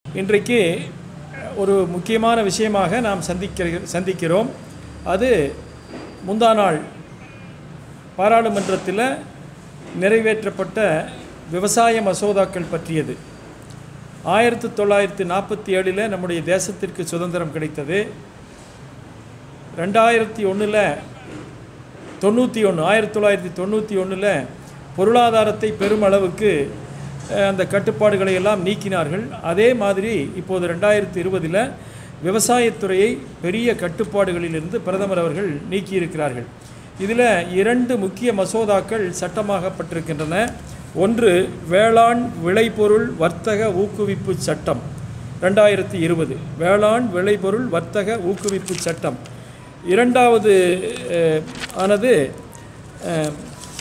இன்றைக்கு ஒரு முக்கியமான விஷயமாக நாம் சந்திக்க சந்திக்கிறோம் அது முந்தா நாள் பாராளுமன்றத்தில் நிறைவேற்றப்பட்ட விவசாய மசோதாக்கள் பற்றியது ஆயிரத்தி தொள்ளாயிரத்தி நாற்பத்தி ஏழில் நம்முடைய தேசத்திற்கு சுதந்திரம் கிடைத்தது ரெண்டாயிரத்தி ஒன்றில் தொண்ணூற்றி ஒன்று ஆயிரத்தி தொள்ளாயிரத்தி தொண்ணூற்றி ஒன்றில் பொருளாதாரத்தை பெருமளவுக்கு அஹ், அந்த கட்டுப்பாடுகளை எல்லாம் நீக்கினார்கள் அதே மாதிரி இப்போது ரெண்டாயிரத்தி இருபதில் விவசாயத்துறையை பெரிய கட்டுப்பாடுகளிலிருந்து பிரதமர் அவர்கள் நீக்கியிருக்கிறார்கள் இதில் இரண்டு முக்கிய மசோதாக்கள் சட்டமாகப்பட்டிருக்கின்றன ஒன்று வேளாண் விளைபொருள் வர்த்தக ஊக்குவிப்பு சட்டம் ரெண்டாயிரத்தி இருபது வேளாண் விளைபொருள் வர்த்தக ஊக்குவிப்பு சட்டம் இரண்டாவது அஹ், ஆனது அஹ்,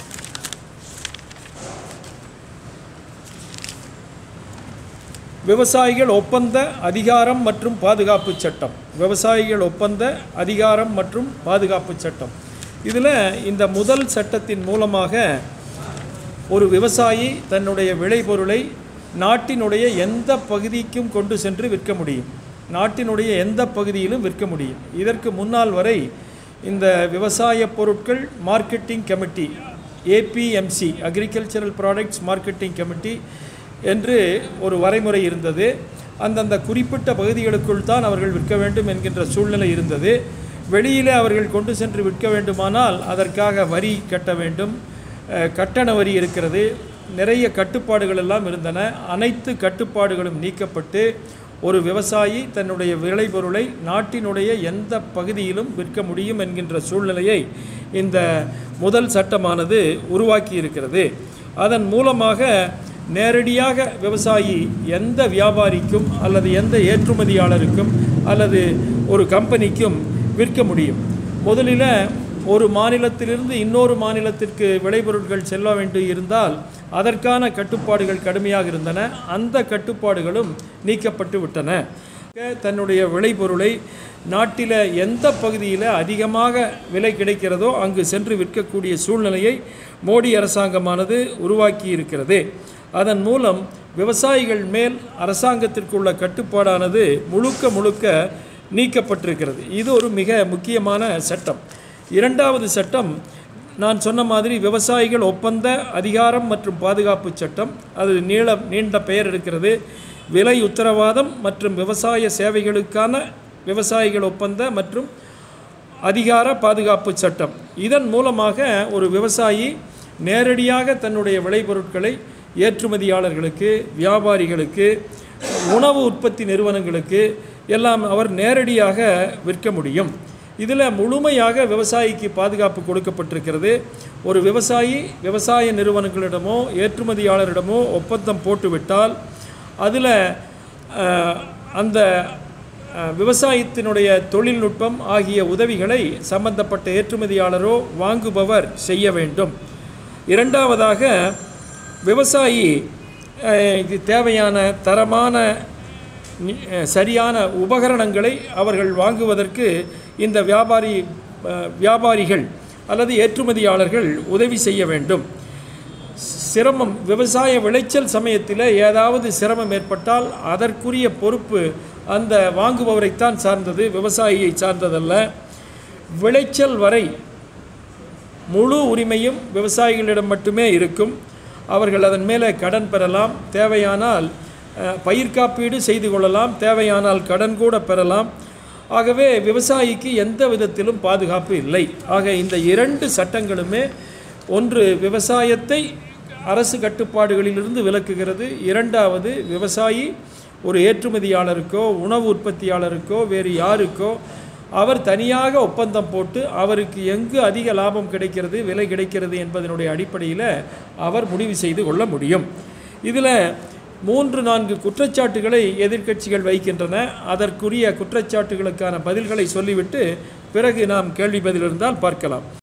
விவசாயிகள் ஒப்பந்த அதிகாரம் மற்றும் பாதுகாப்பு சட்டம் விவசாயிகள் ஒப்பந்த அதிகாரம் மற்றும் பாதுகாப்பு சட்டம் இதில் இந்த முதல் சட்டத்தின் மூலமாக ஒரு விவசாயி தன்னுடைய விளைபொருளை நாட்டினுடைய எந்த பகுதிக்கும் கொண்டு சென்று விற்க முடியும் நாட்டினுடைய எந்த பகுதியிலும் விற்க முடியும் இதற்கு முன்னால் வரை இந்த விவசாய பொருட்கள் marketing committee APMC agricultural products marketing committee என்று ஒரு வரைமுறை இருந்தது அந்தந்த குறிப்பிட்ட பகுதிகளுக்குள் தான் அவர்கள் விற்க வேண்டும் என்கின்ற சூழ்நிலை இருந்தது வெளியிலே அவர்கள் கொண்டு சென்று விற்க வேண்டுமானால் அதற்காக வரி கட்ட வேண்டும் அஹ், கட்டண வரி இருக்கிறது நிறைய கட்டுப்பாடுகள் எல்லாம் இருந்தன அனைத்து கட்டுப்பாடுகளும் நீக்கப்பட்டு ஒரு விவசாயி தன்னுடைய விளைபொருளை நாட்டினுடைய எந்த பகுதியிலும் விற்க முடியும் என்கின்ற சூழ்நிலையை இந்த முதல் சட்டமானது உருவாக்கி இருக்கிறது அதன் மூலமாக நேரடியாக விவசாயி எந்த வியாபாரிக்கும் அல்லது எந்த ஏற்றுமதியாளருக்கும் அல்லது ஒரு கம்பெனிக்கும் விற்க முடியும் முதலில் ஒரு மாநிலத்திலிருந்து இன்னொரு மாநிலத்திற்கு விளைபொருட்கள் செல்ல வேண்டி இருந்தால் அதற்கான கட்டுப்பாடுகள் கடுமையாக இருந்தன அந்த கட்டுப்பாடுகளும் நீக்கப்பட்டு விட்டன தன்னுடைய விளைபொருளை நாட்டில் எந்த பகுதியில் அதிகமாக விலை கிடைக்கிறதோ அங்கு சென்று விற்கக்கூடிய சூழ்நிலையை மோடி அரசாங்கமானது உருவாக்கி இருக்கிறது அதன் மூலம் விவசாயிகள் மேல் அரசாங்கத்திற்குள்ள கட்டுப்பாடானது முழுக்க முழுக்க நீக்கப்பட்டிருக்கிறது இது ஒரு மிக முக்கியமான சட்டம் இரண்டாவது சட்டம் நான் சொன்ன மாதிரி விவசாயிகள் ஒப்பந்த அதிகாரம் மற்றும் பாதுகாப்பு சட்டம் அது நீள நீண்ட பெயர் இருக்கிறது விலை உத்தரவாதம் மற்றும் விவசாய சேவைகளுக்கான விவசாயிகள் ஒப்பந்த மற்றும் அதிகார பாதுகாப்பு சட்டம் இதன் மூலமாக ஒரு விவசாயி நேரடியாக தன்னுடைய விளைபொருட்களை ஏற்றுமதியாளர்களுக்கு வியாபாரிகளுக்கு உணவு உற்பத்தி நிறுவனங்களுக்கு எல்லாம் அவர் நேரடியாக விற்க முடியும் இதில் முழுமையாக விவசாயிக்கு பாதுகாப்பு கொடுக்கப்பட்டிருக்கிறது ஒரு விவசாயி விவசாய நிறுவனங்களிடமோ ஏற்றுமதியாளரிடமோ ஒப்பந்தம் போட்டுவிட்டால் அதில் அந்த அஹ், விவசாயத்தினுடைய தொழில்நுட்பம் ஆகிய உதவிகளை சம்பந்தப்பட்ட ஏற்றுமதியாளரோ வாங்குபவர் செய்ய வேண்டும் இரண்டாவதாக விவசாயி அஹ், இது தேவையான தரமான நி- அஹ், சரியான உபகரணங்களை அவர்கள் வாங்குவதற்கு இந்த வியாபாரி அஹ், வியாபாரிகள் அல்லது ஏற்றுமதியாளர்கள் உதவி செய்ய வேண்டும் சிரமம் விவசாய விளைச்சல் சமயத்தில் ஏதாவது சிரமம் ஏற்பட்டால் அதற்குரிய பொறுப்பு அந்த வாங்குபவரைத்தான் சார்ந்தது விவசாயியை சார்ந்ததல்ல விளைச்சல் வரை முழு உரிமையும் விவசாயிகளிடம் மட்டுமே இருக்கும் அவர்கள் அதன் மேலே கடன் பெறலாம் தேவையானால் அஹ், பயிர் காப்பீடு செய்து கொள்ளலாம் தேவையானால் கடன் கூட பெறலாம் ஆகவே விவசாயிக்கு எந்த விதத்திலும் பாதுகாப்பு இல்லை ஆக இந்த இரண்டு சட்டங்களுமே ஒன்று விவசாயத்தை அரசு கட்டுப்பாடுகளிலிருந்து விலக்குகிறது இரண்டாவது விவசாயி ஒரு ஏற்றுமதியாளருக்கோ உணவு உற்பத்தியாளருக்கோ வேறு யாருக்கோ அவர் தனியாக ஒப்பந்தம் போட்டு அவருக்கு எங்கு அதிக லாபம் கிடைக்கிறது விலை கிடைக்கிறது என்பதனுடைய அடிப்படையில் அவர் முடிவு செய்து கொள்ள முடியும் இதில் மூன்று நான்கு குற்றச்சாட்டுகளை எதிர்க்கட்சிகள் வைக்கின்றன அதற்குரிய குற்றச்சாட்டுகளுக்கான பதில்களை சொல்லிவிட்டு பிறகு நாம் கேள்வி பதில் இருந்தால் பார்க்கலாம்